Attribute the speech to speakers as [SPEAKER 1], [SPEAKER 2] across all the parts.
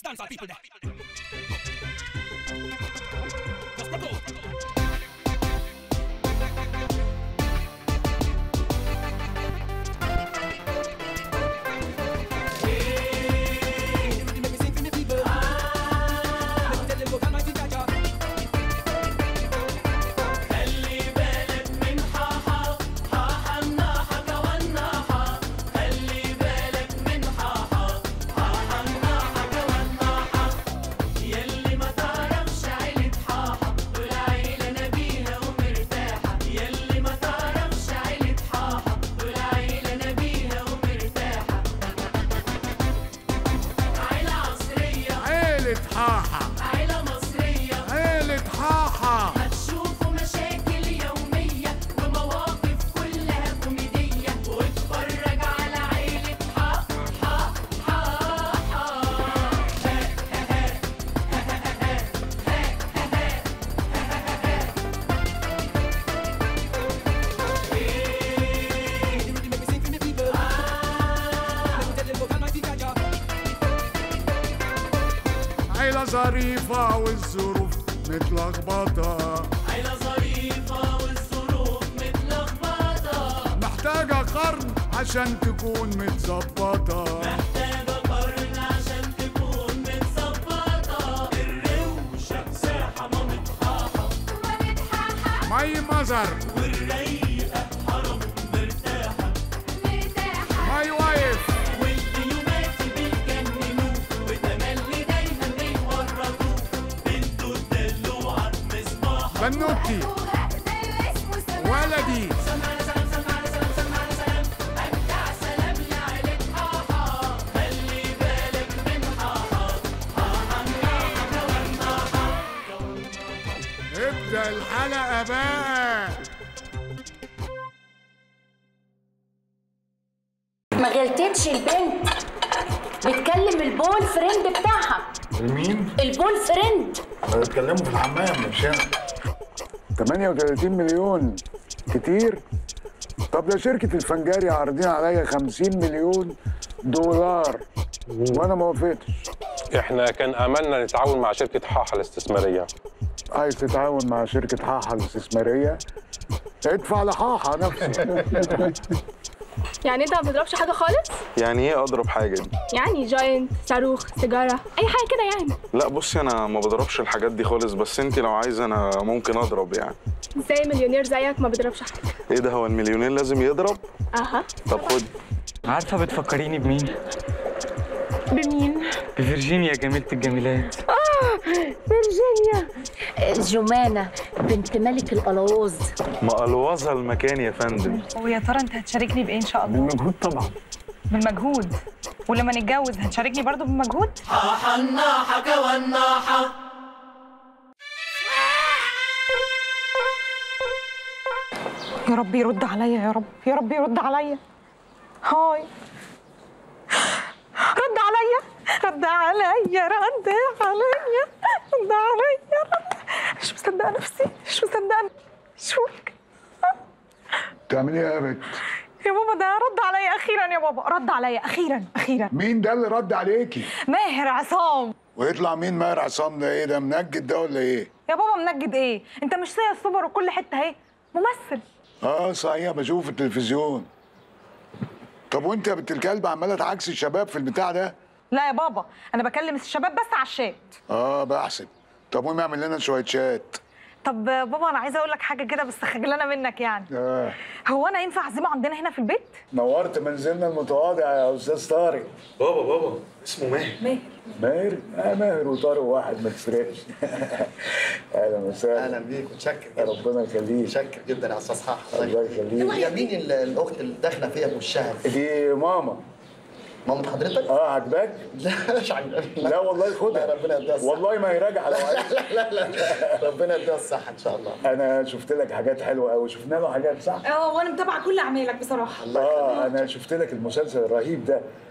[SPEAKER 1] Dance all people there. Just propose.
[SPEAKER 2] عيلة حاحة
[SPEAKER 3] عيلة مصرية
[SPEAKER 2] عيلة حاحة
[SPEAKER 3] هتشوفوا مشاكل يومية ومواقف كلها كوميدية واتفرج على عيلة حا حا حا حا
[SPEAKER 2] عيلة ظريفة والظروف متلخبطة
[SPEAKER 3] عيلة ظريفة والظروف متلخبطة
[SPEAKER 2] محتاجة قرن عشان تكون متظبطة
[SPEAKER 3] محتاجة قرن عشان تكون متظبطة الروشة ساحة مامة حاحة
[SPEAKER 2] ماي مزر
[SPEAKER 3] والرايقة حرم مرتاحة
[SPEAKER 2] ماي وايف
[SPEAKER 3] والديومات بيجننوه وتملي دايما بيورطوه بنته الدلوعة مصباح
[SPEAKER 2] بنوتي ولدي
[SPEAKER 3] سمعنا سلام سمعنا سلام سمعنا سلام أجدع سلام لعيلة حاحة خلي بالك من حاحة حاحة الناحة والناحة
[SPEAKER 2] ابدأ الحلقة بقى
[SPEAKER 4] ما غلطتش البنت بتكلم البول فريند بتاعها
[SPEAKER 5] مين؟
[SPEAKER 4] البول فريند
[SPEAKER 5] بيتكلموا في الحمام مش هنا
[SPEAKER 2] 38 مليون كتير طب ده شركة الفنجاري عارضين عليا 50 مليون دولار وانا ما وافقتش
[SPEAKER 6] احنا كان املنا نتعاون مع شركه حاحه الاستثماريه
[SPEAKER 2] عايز تتعاون مع شركة حاحة الاستثمارية ادفع لحاحة نفسه
[SPEAKER 7] يعني انت ما بتضربش حاجه خالص
[SPEAKER 8] يعني ايه اضرب حاجه
[SPEAKER 7] يعني جاينت صاروخ سيجاره اي حاجه كده يعني
[SPEAKER 8] لا بصي انا ما بضربش الحاجات دي خالص بس انت لو عايزه انا ممكن اضرب يعني
[SPEAKER 7] زي مليونير زيك ما بيضربش حاجه
[SPEAKER 8] ايه ده هو المليونير لازم يضرب
[SPEAKER 7] اها
[SPEAKER 8] طب خد
[SPEAKER 9] عارفة بتفكريني بمين؟
[SPEAKER 7] بمين
[SPEAKER 9] بفرجينيا جميلة الجميلات
[SPEAKER 4] فيرجينيا جمانة بنت ملك القلاووز
[SPEAKER 8] مقلوظها المكان يا فندم
[SPEAKER 10] ويا ترى انت هتشاركني بايه ان شاء الله
[SPEAKER 2] بالمجهود طبعا
[SPEAKER 10] بالمجهود ولما نتجوز هتشاركني برضو بالمجهود
[SPEAKER 3] حاحة الناحة كوالناحة
[SPEAKER 10] يا رب يرد عليا يا رب يا رب يرد عليا هاي رد عليا رد عليا رد عليا رد عليا رد مش مصدقه نفسي مش مصدقه شوك
[SPEAKER 2] تعملي ايه يا بت
[SPEAKER 10] يا بابا ده رد عليا اخيرا يا بابا رد عليا اخيرا اخيرا
[SPEAKER 2] مين ده اللي رد عليكي
[SPEAKER 10] ماهر عصام
[SPEAKER 2] ويطلع مين ماهر عصام ده ايه ده منجد ده ولا ايه
[SPEAKER 10] يا بابا منجد ايه انت مش سايق السوبر وكل حته اهي ممثل
[SPEAKER 2] اه صحيح بشوف في التلفزيون طب وانت يا بنت الكلب عماله تعكسي الشباب في البتاع ده
[SPEAKER 10] لا يا بابا انا بكلم الشباب بس على الشات
[SPEAKER 2] اه بحسب طب قومي اعمل لنا شويه شات
[SPEAKER 10] طب بابا انا عايزه اقول لك حاجه كده بس خجلانه منك يعني
[SPEAKER 2] اه
[SPEAKER 10] هو انا ينفع اعزمه عندنا هنا في البيت
[SPEAKER 2] نورت منزلنا المتواضع يا استاذ طارق
[SPEAKER 8] بابا بابا اسمه ماهر
[SPEAKER 10] ماهر
[SPEAKER 2] ماهر اه ماهر وطارق واحد ما تفرقش اهلا وسهلا
[SPEAKER 11] اهلا بيك متشكر
[SPEAKER 2] ربنا يخليك
[SPEAKER 11] متشكر جدا يا استاذ حاح
[SPEAKER 2] الله يخليك
[SPEAKER 11] هي مين ال- الاخت اللي داخله فيها بوشها
[SPEAKER 2] دي ماما
[SPEAKER 11] مامة حضرتك؟
[SPEAKER 2] اه عجباك؟
[SPEAKER 11] لا مش عجباني
[SPEAKER 2] لا والله خدها
[SPEAKER 11] لا، ربنا يديها الصحة.
[SPEAKER 2] والله ما هي راجعه لو عايز
[SPEAKER 11] لا لا لا ربنا يديها الصحة ان شاء الله
[SPEAKER 2] انا شفت لك حاجات حلوه قوي شفنا له حاجات صح
[SPEAKER 10] اه وانا متابعه كل اعمالك بصراحه
[SPEAKER 2] اه انا شفت لك المسلسل الرهيب ده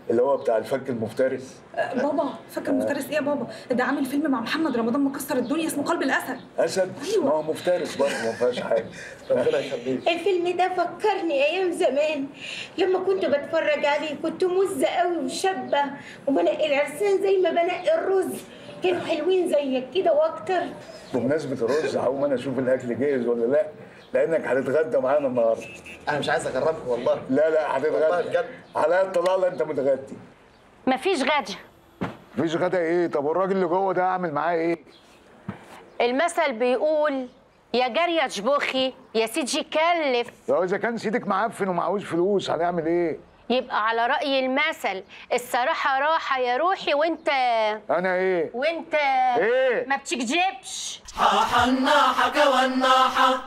[SPEAKER 2] اللي هو بتاع الفك المفترس
[SPEAKER 10] بابا فاكر مفترس ايه يا بابا ده عامل فيلم مع محمد رمضان مكسر الدنيا اسمه قلب الاسد
[SPEAKER 2] اسد ما هو مفترس برضه ما فيهاش حاجه ربنا يخليك
[SPEAKER 12] الفيلم ده فكرني ايام زمان لما كنت بتفرج عليه كنت مزه قوي وشابه وبنقي العرسان زي ما بنقي الرز كانوا حلوين زيك كده واكتر
[SPEAKER 2] بمناسبه الرز هقوم انا اشوف الاكل جاهز ولا لا لانك هتتغدى معانا النهارده
[SPEAKER 11] انا مش عايز اجربك والله
[SPEAKER 2] لا لا
[SPEAKER 11] والله
[SPEAKER 2] هتتغدى
[SPEAKER 11] بجد.
[SPEAKER 2] على الطلاق لا انت متغدي
[SPEAKER 4] مفيش غدا
[SPEAKER 2] مفيش غدا ايه طب والراجل اللي جوه ده اعمل معاه ايه
[SPEAKER 4] المثل بيقول يا جارية جبوخي يا سيدي كلف
[SPEAKER 2] لو اذا كان سيدك معفن ومعهوش فلوس هنعمل ايه
[SPEAKER 4] يبقى على رأي المثل الصراحة راحة يا روحي وانت
[SPEAKER 2] انا ايه
[SPEAKER 4] وانت
[SPEAKER 2] إيه؟
[SPEAKER 4] ما بتكجبش
[SPEAKER 3] حاحة الناحة كوالناحة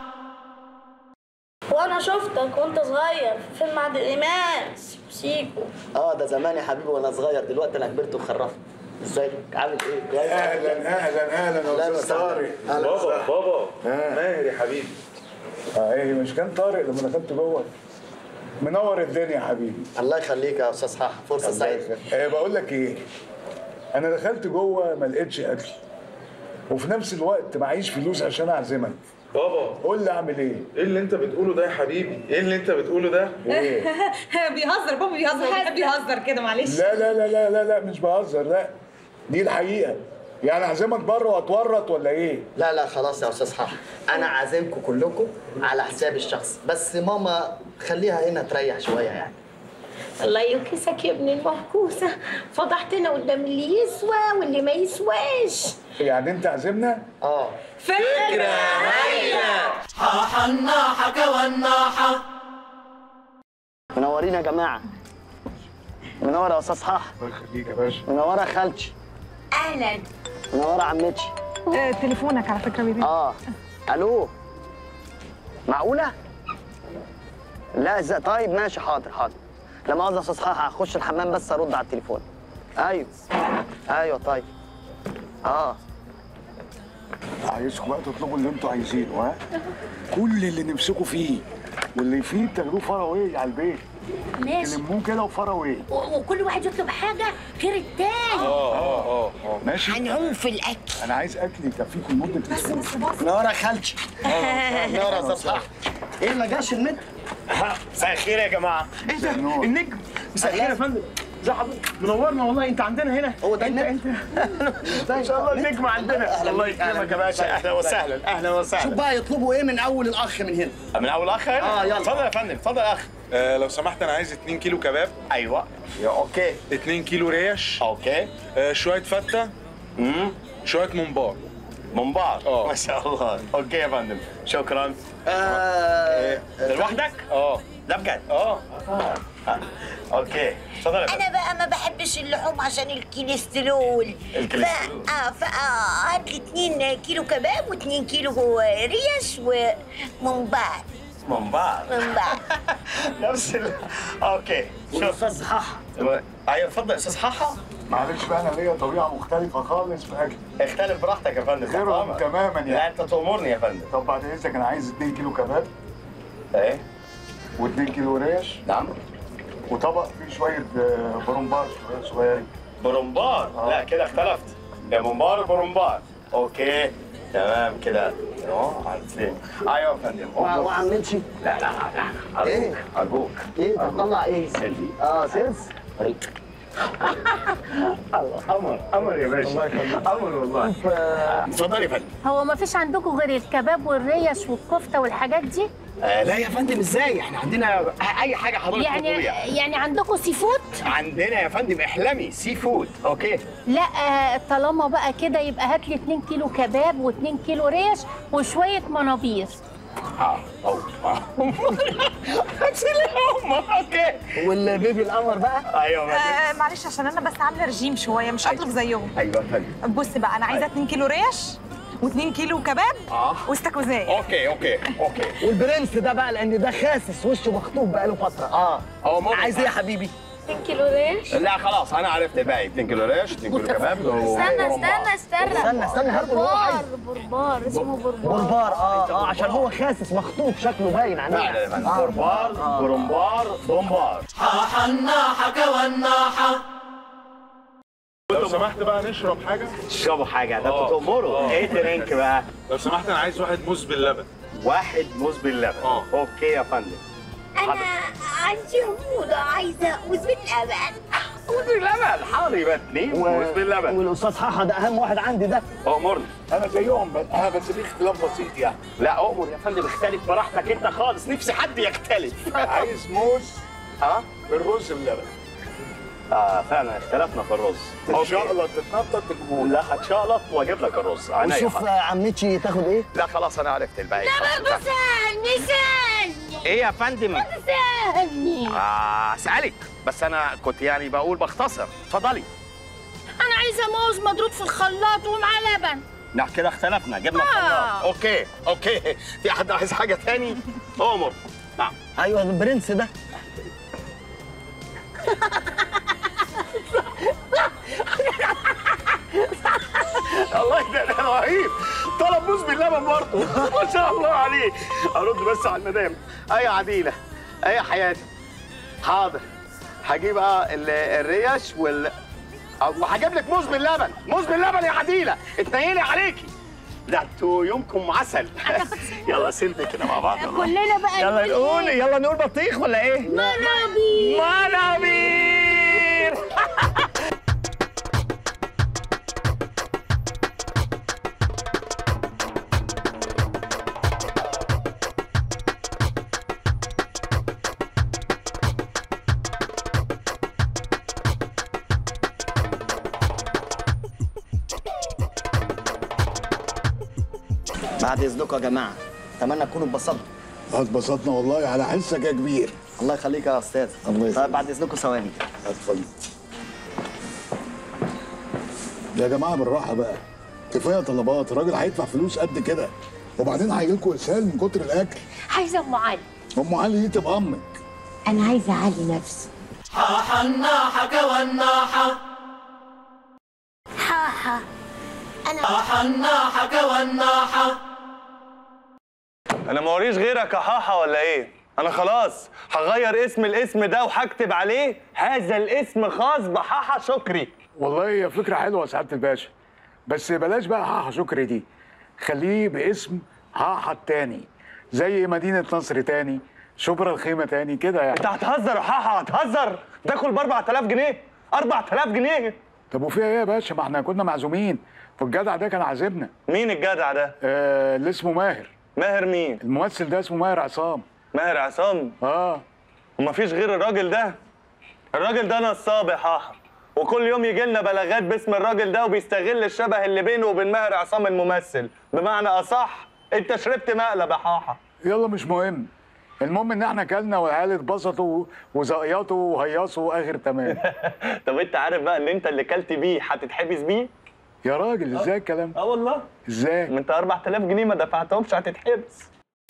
[SPEAKER 13] وانا شفتك وانت صغير في فيلم عادل امام سيكو سيكو
[SPEAKER 11] اه ده زمان يا حبيبي وانا صغير دلوقتي انا كبرت وخرفت ازيك عامل ايه كويس
[SPEAKER 2] اهلا اهلا اهلا
[SPEAKER 11] أهلاً
[SPEAKER 2] يا استاذ
[SPEAKER 11] وسهلاً.
[SPEAKER 2] طارق
[SPEAKER 11] أهلاً
[SPEAKER 8] بابا
[SPEAKER 11] وسهلاً.
[SPEAKER 8] بابا
[SPEAKER 2] آه.
[SPEAKER 8] ماهر يا حبيبي
[SPEAKER 2] اه ايه مش كان طارق لما دخلت جوه منور الدنيا يا حبيبي
[SPEAKER 11] الله يخليك يا استاذ حاحة فرصه سعيده
[SPEAKER 2] ايه بقول لك ايه انا دخلت جوه ما لقيتش اكل وفي نفس الوقت معيش فلوس عشان اعزمك
[SPEAKER 8] بابا
[SPEAKER 2] قول لي اعمل ايه
[SPEAKER 8] ايه اللي انت بتقوله ده يا حبيبي ايه اللي انت بتقوله ده
[SPEAKER 2] ايه
[SPEAKER 10] بيهزر بابا بيهزر بيحب يهزر كده معلش
[SPEAKER 2] لا لا لا لا لا لا مش بهزر لا دي الحقيقه يعني اعزمك بره واتورط ولا ايه
[SPEAKER 11] لا لا خلاص يا استاذ حاحة انا عازمكم كلكم على حساب الشخص بس ماما خليها هنا تريح شويه يعني
[SPEAKER 12] الله يوكسك يا ابن المهكوسه فضحتنا قدام اللي يسوى واللي ما يسواش
[SPEAKER 2] يعني انت عازمنا
[SPEAKER 11] اه
[SPEAKER 12] فكره
[SPEAKER 3] حاحة الناحة كوالناحة
[SPEAKER 11] منورين يا جماعه منور يا استاذ حاحة
[SPEAKER 2] الله يخليك يا باشا
[SPEAKER 11] منوره يا خالتي
[SPEAKER 12] اهلا
[SPEAKER 11] منوره عمتي
[SPEAKER 10] آه، تليفونك على فكره بيبي
[SPEAKER 11] اه الو معقوله لا ازاي طيب ماشي حاضر حاضر لا مؤاخذه يا استاذ حاحة هخش الحمام بس ارد على التليفون ايوه ايوه طيب اه
[SPEAKER 2] عايزكم بقى تطلبوا اللي انتوا عايزينه ها كل اللي نفسكم فيه واللي يفيد تاخدوه فراوي على البيت
[SPEAKER 4] ماشي
[SPEAKER 2] تلموه كده وفراوي
[SPEAKER 4] و- وكل واحد يطلب حاجة غير التاني
[SPEAKER 8] اه اه اه اه
[SPEAKER 2] ماشي
[SPEAKER 12] هنعوم في الاكل
[SPEAKER 2] انا عايز اكل يكفيكم لمده اسبوع
[SPEAKER 11] منوره يا خالتي منوره يا استاذ حاحة ايه ما جاش المتر
[SPEAKER 14] مساء الخير يا جماعه ايه ده
[SPEAKER 2] النور.
[SPEAKER 14] النجم مساء الخير يا فندم ازي حضرتك منورنا والله انت عندنا هنا
[SPEAKER 11] هو ده
[SPEAKER 14] انت
[SPEAKER 11] النجم؟
[SPEAKER 14] انت ان شاء الله النجم عندنا الله يكرمك يا باشا اهلا وسهلا اهلا
[SPEAKER 11] شوف
[SPEAKER 14] وسهلا
[SPEAKER 11] بقى يطلبوا ايه من اول الاخ من هنا
[SPEAKER 14] من اول اخ هنا
[SPEAKER 11] آه، يلا.
[SPEAKER 14] اتفضل يا فندم اتفضل يا اخ
[SPEAKER 8] آه لو سمحت انا عايز 2 كيلو كباب
[SPEAKER 14] ايوه يا اوكي
[SPEAKER 8] 2 كيلو ريش
[SPEAKER 14] اوكي
[SPEAKER 8] آه شويه فته
[SPEAKER 14] امم
[SPEAKER 8] شويه ممبار
[SPEAKER 14] منبار
[SPEAKER 8] آه.
[SPEAKER 14] ما شاء الله اوكي يا فندم شكرا
[SPEAKER 11] آه
[SPEAKER 14] ده لوحدك
[SPEAKER 8] اه
[SPEAKER 14] لا بجد
[SPEAKER 8] اه
[SPEAKER 14] آه. اوكي اتفضل يا فندم
[SPEAKER 12] انا بقى ما بحبش اللحوم عشان الكوليسترول
[SPEAKER 14] الكوليسترول.
[SPEAKER 12] ف- اه فا هات لي 2 كيلو كباب و2 كيلو ريش وممبار
[SPEAKER 14] منبار
[SPEAKER 12] ممبار
[SPEAKER 14] نفس ال... اوكي شوف
[SPEAKER 11] استاذ حاحة
[SPEAKER 14] ايوه اتفضل يا استاذ حاحه
[SPEAKER 2] معلش بقى انا ليا طبيعه مختلفه خالص في الاكل
[SPEAKER 14] اختلف براحتك يا فندم
[SPEAKER 2] غيرهم
[SPEAKER 14] طبعاً.
[SPEAKER 2] تماما
[SPEAKER 14] لا
[SPEAKER 2] يعني
[SPEAKER 14] انت تأمرني يا فندم
[SPEAKER 2] طب بعد اذنك انا عايز 2 كيلو كباب
[SPEAKER 14] ايه
[SPEAKER 2] و2 كيلو ريش
[SPEAKER 14] نعم
[SPEAKER 2] وطبق فيه شويه آه، برمبار شويه صغيرين
[SPEAKER 14] برمبار
[SPEAKER 2] آه.
[SPEAKER 14] لا كده اختلفت يا منبار برمبار اوكي تمام كده اه عارفين ايوه يا فندم أمر.
[SPEAKER 11] وعمتي
[SPEAKER 14] لا لا لا
[SPEAKER 11] إيه؟
[SPEAKER 14] ارجوك
[SPEAKER 11] ايه بتطلع ايه
[SPEAKER 14] سلي
[SPEAKER 11] اه سيلز
[SPEAKER 14] الله قمر قمر يا باشا قمر والله اتفضل يا فندم
[SPEAKER 4] هو ما فيش عندكم غير الكباب والريش والكفتة والحاجات دي
[SPEAKER 14] آه لا يا فندم ازاي احنا عندنا اي حاجه حضرتك
[SPEAKER 4] يعني
[SPEAKER 14] تطلبيها.
[SPEAKER 4] يعني عندكم سي فود
[SPEAKER 14] عندنا يا فندم احلمي سي فود اوكي
[SPEAKER 4] لا آه، طالما بقى كده يبقى هات لي 2 كيلو كباب و2 كيلو ريش وشوية منابير
[SPEAKER 14] اه او اوكي
[SPEAKER 11] والبيبي القمر بقى
[SPEAKER 14] ايوه يا فندم.
[SPEAKER 10] آه معلش عشان انا بس عامله رجيم شويه مش هطلب زيهم
[SPEAKER 14] ايوه يا فندم
[SPEAKER 10] بص بقى انا عايزه 2 كيلو ريش و2 كيلو كباب
[SPEAKER 14] اه
[SPEAKER 10] واستاكوزايه
[SPEAKER 14] اوكي اوكي اوكي
[SPEAKER 11] والبرنس ده بقى لان ده خاسس وشه مخطوب بقاله فتره اه
[SPEAKER 14] هو ممكن
[SPEAKER 11] عايز ايه يا حبيبي
[SPEAKER 13] 2 كيلو ريش
[SPEAKER 14] لا خلاص انا عرفت الباقي 2 كيلو ريش 2 كيلو كباب
[SPEAKER 13] استنى استنى استنى
[SPEAKER 11] استنى استنى هات اللي هو عايزه
[SPEAKER 13] بربار بربار اسمه بربار
[SPEAKER 11] بربار اه اه عشان هو خاسس مخطوط شكله باين عليه
[SPEAKER 14] لا لا لا بربار برمبار بومبار
[SPEAKER 3] حاحة الناحة كوالناحة
[SPEAKER 5] لو سمحت بقى نشرب حاجه
[SPEAKER 14] اشربوا حاجه ده
[SPEAKER 5] آه.
[SPEAKER 14] بتأمروا
[SPEAKER 5] آه.
[SPEAKER 14] ايه درينك بقى
[SPEAKER 5] لو سمحت انا عايز واحد موز باللبن
[SPEAKER 14] واحد موز باللبن
[SPEAKER 5] آه.
[SPEAKER 14] اوكي يا فندم
[SPEAKER 12] انا عندي حموضه عايزه موز باللبن
[SPEAKER 14] موز باللبن حاضر يبقى اتنين موز باللبن
[SPEAKER 11] والاستاذ حاحه ده اهم واحد عندي ده
[SPEAKER 14] امرني
[SPEAKER 2] انا زيهم بس انا بس في اختلاف بسيط يعني
[SPEAKER 14] لا امر يا فندم اختلف براحتك انت خالص نفسي حد يختلف
[SPEAKER 2] عايز موز
[SPEAKER 14] ها
[SPEAKER 2] بالرز باللبن
[SPEAKER 14] اه فعلا اختلفنا في الرز
[SPEAKER 2] ان شاء الله تتنطط تجيبوه
[SPEAKER 14] لا هتشقلط واجيب لك الرز عينيا
[SPEAKER 11] وشوف
[SPEAKER 14] حاضر.
[SPEAKER 11] آه، عمتي تاخد ايه
[SPEAKER 14] لا خلاص انا عرفت الباقي
[SPEAKER 12] برضه سالني سالني
[SPEAKER 14] ايه يا فندم
[SPEAKER 12] سالني
[SPEAKER 14] آه اسالك بس انا كنت يعني بقول بختصر اتفضلي
[SPEAKER 4] انا عايزه موز مضروب في الخلاط ومعاه لبن
[SPEAKER 14] لا كده اختلفنا جبنا الخلاط اوكي اوكي في حد عايز حاجه تاني امر نعم
[SPEAKER 11] ايوه البرنس ده
[SPEAKER 14] الله ده ده رهيب طلب موز باللبن برضه ما شاء الله عليه ارد بس على المدام اي عديله اي حياتي حاضر هجيب بقى ال- الريش وال وهجيب لك موز باللبن موز باللبن يا عديله اتنيلي عليكي ده انتوا يومكم عسل يلا سيلفي كده مع بعض يلا.
[SPEAKER 4] كلنا بقى
[SPEAKER 14] يلا
[SPEAKER 4] نقول
[SPEAKER 14] نقول
[SPEAKER 4] إيه؟
[SPEAKER 14] يلا نقول بطيخ ولا ايه؟
[SPEAKER 4] منابير
[SPEAKER 14] منابير
[SPEAKER 11] بعد اذنكم يا جماعه اتمنى تكونوا اتبسطتوا
[SPEAKER 2] اتبسطنا والله على حسك يا كبير
[SPEAKER 11] الله يخليك يا استاذ
[SPEAKER 2] الله يخليك.
[SPEAKER 11] طيب بعد اذنكم ثواني
[SPEAKER 2] اتفضل يا جماعه بالراحه بقى كفايه طلبات الراجل هيدفع فلوس قد كده وبعدين هيجي لكم اسهال من كتر الاكل
[SPEAKER 4] عايزه ام علي
[SPEAKER 2] ام علي دي تبقى امك
[SPEAKER 12] انا عايزه اعلي نفسي
[SPEAKER 3] حاحة الناحة كوالناحة
[SPEAKER 12] حاحه انا
[SPEAKER 3] حاحة الناحة كوالناحة
[SPEAKER 9] انا ما وريش غيرك يا حاحة ولا ايه انا خلاص هغير اسم الاسم ده وهكتب عليه هذا الاسم خاص بحاحة شكري
[SPEAKER 2] والله هي فكره حلوه يا سعاده الباشا بس بلاش بقى حاحة شكري دي خليه باسم حاحة التاني زي مدينه نصر تاني شبرا الخيمه تاني كده يعني
[SPEAKER 9] انت هتهزر يا حاحة هتهزر تاكل ب 4000 جنيه 4000 جنيه
[SPEAKER 2] طب وفيها ايه يا باشا ما احنا كنا معزومين والجدع ده كان عازمنا
[SPEAKER 9] مين الجدع ده
[SPEAKER 2] آه اللي اسمه ماهر
[SPEAKER 9] ماهر مين
[SPEAKER 2] الممثل ده اسمه ماهر عصام
[SPEAKER 9] ماهر عصام
[SPEAKER 2] اه
[SPEAKER 9] ومفيش غير الراجل ده الراجل ده نصاب يا حاحة وكل يوم يجي لنا بلاغات باسم الراجل ده وبيستغل الشبه اللي بينه وبين ماهر عصام الممثل بمعنى اصح انت شربت مقلب يا حاحة
[SPEAKER 2] يلا مش مهم المهم ان احنا كلنا والعيال اتبسطوا وزقيطوا وهيصوا اخر تمام
[SPEAKER 9] طب انت عارف بقى ان انت اللي كلت بيه هتتحبس بيه
[SPEAKER 2] يا راجل ازاي الكلام
[SPEAKER 9] اه والله
[SPEAKER 2] ازاي
[SPEAKER 9] ما انت 4000 جنيه ما دفعتهمش هتتحبس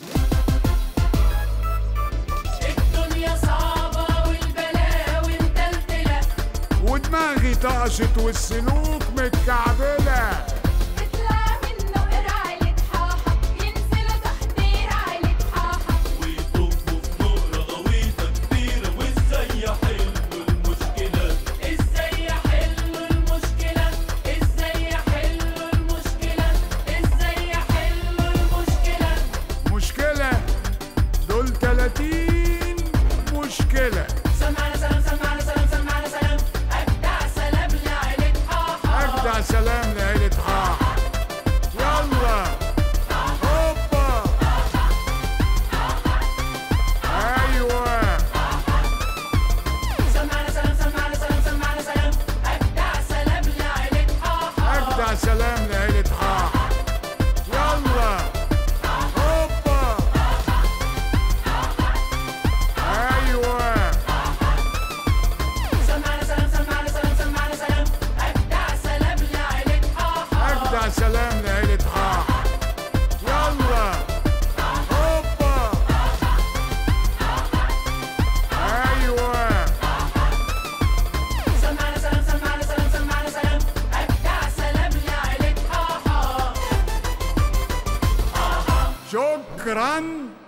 [SPEAKER 3] الدنيا صعبة والبلاوي متلتلة
[SPEAKER 2] ودماغي طقشت والسلوك متكعبله
[SPEAKER 3] تطلع منه قرعة حاحة ينزل تحضير عيلة حاحة ويطبوا في نقرة غويطة كبيرة وازاي يحلوا المشكلة ازاي يحلوا المشكلة ازاي يحلوا المشكلة ازاي يحلوا المشكلة
[SPEAKER 2] مشكله دول 30 مشكله
[SPEAKER 3] سمعنا سلام سمعنا سلام سمعنا سلام أجدع سلام لعيلة حاحة
[SPEAKER 2] اجدع سلام لعيله حاحة يلا هوبا ايوه
[SPEAKER 3] سمعنا سلام سمعنا سلام سمعنا سلام أجدع سلام لعيلة حاحة
[SPEAKER 2] اجدع سلام لعيله حاحة يلا هوبا ايوه
[SPEAKER 3] سمعنا سلام سمعنا سلام سمعنا سلام أجدع سلام لعيلة حاحة
[SPEAKER 2] اجدع سلام لعيله حاحة يلا هوبا ايوه
[SPEAKER 15] شكرا